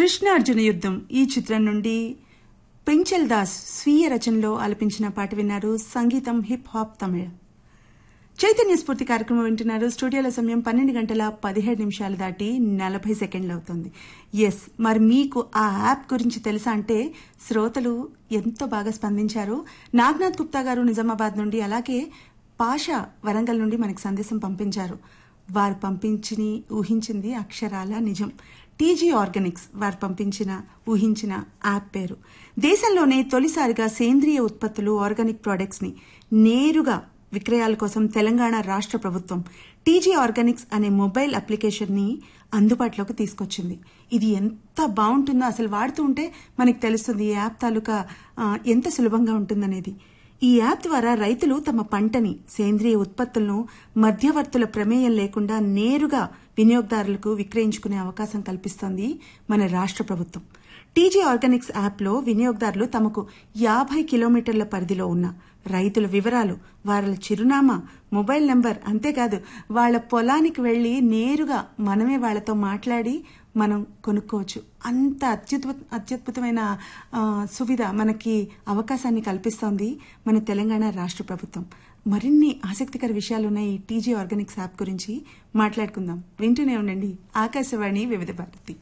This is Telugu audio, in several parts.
కృష్ణ అర్జున యుద్ధం ఈ చిత్రం నుండి పెంచల్ దాస్ స్వీయ రచనలో ఆలపించిన పాట విన్నారు సంగీతం హిప్ హాప్ తమిళ చైతన్య స్ఫూర్తి కార్యక్రమం వింటున్నారు స్టూడియోల సమయం పన్నెండు గంటల పదిహేడు నిమిషాలు దాటి నలభై సెకండ్లు అవుతుంది ఎస్ మరి మీకు ఆ యాప్ గురించి తెలుసా అంటే శ్రోతలు ఎంతో బాగా స్పందించారు నాగ్నాథ్ గుప్తా గారు నిజామాబాద్ నుండి అలాగే పాషా వరంగల్ నుండి మనకి సందేశం పంపించారు వారు పంపించి ఊహించింది అక్షరాల నిజం టీజీ ఆర్గానిక్స్ వారు పంపించిన ఊహించిన యాప్ పేరు దేశంలోనే తొలిసారిగా సేంద్రియ ఉత్పత్తులు ఆర్గానిక్ ప్రొడక్ట్స్ ని నేరుగా విక్రయాల కోసం తెలంగాణ రాష్ట్ర ప్రభుత్వం టీజీ ఆర్గానిక్స్ అనే మొబైల్ అప్లికేషన్ ని అందుబాటులోకి తీసుకొచ్చింది ఇది ఎంత బాగుంటుందో అసలు వాడుతూ ఉంటే మనకి తెలుస్తుంది ఈ యాప్ తాలూకా ఆ, ఎంత సులభంగా ఉంటుందనేది ఈ యాప్ ద్వారా రైతులు తమ పంటని సేంద్రియ ఉత్పత్తులను మధ్యవర్తుల ప్రమేయం లేకుండా నేరుగా వినియోగదారులకు విక్రయించుకునే అవకాశం కల్పిస్తోంది మన రాష్ట్ర ప్రభుత్వం టీజీ ఆర్గానిక్స్ యాప్లో వినియోగదారులు తమకు యాభై కిలోమీటర్ల పరిధిలో ఉన్న రైతుల వివరాలు వాళ్ళ చిరునామా మొబైల్ నంబర్ అంతేకాదు వాళ్ళ పొలానికి వెళ్లి నేరుగా మనమే వాళ్ళతో మాట్లాడి మనం కొనుక్కోవచ్చు అంత అత్యుద్భుత అత్యద్భుతమైన ఆ, సువిధ మనకి అవకాశాన్ని కల్పిస్తోంది మన తెలంగాణ రాష్ట్ర ప్రభుత్వం మరిన్ని ఆసక్తికర విషయాలున్న ఈ టీజీ ఆర్గానిక్స్ యాప్ గురించి మాట్లాడుకుందాం వింటూనే ఉండండి ఆకాశవాణి వివిధ భారతి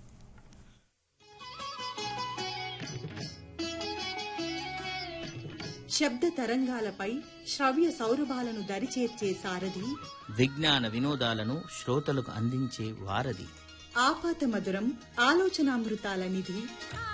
శబ్ద తరంగాలపై శ్రవ్య సౌరభాలను దరిచేర్చే సారథి విజ్ఞాన వినోదాలను శ్రోతలకు అందించే వారధి ఆపాత మధురం ఆలోచనామృతాల నిధి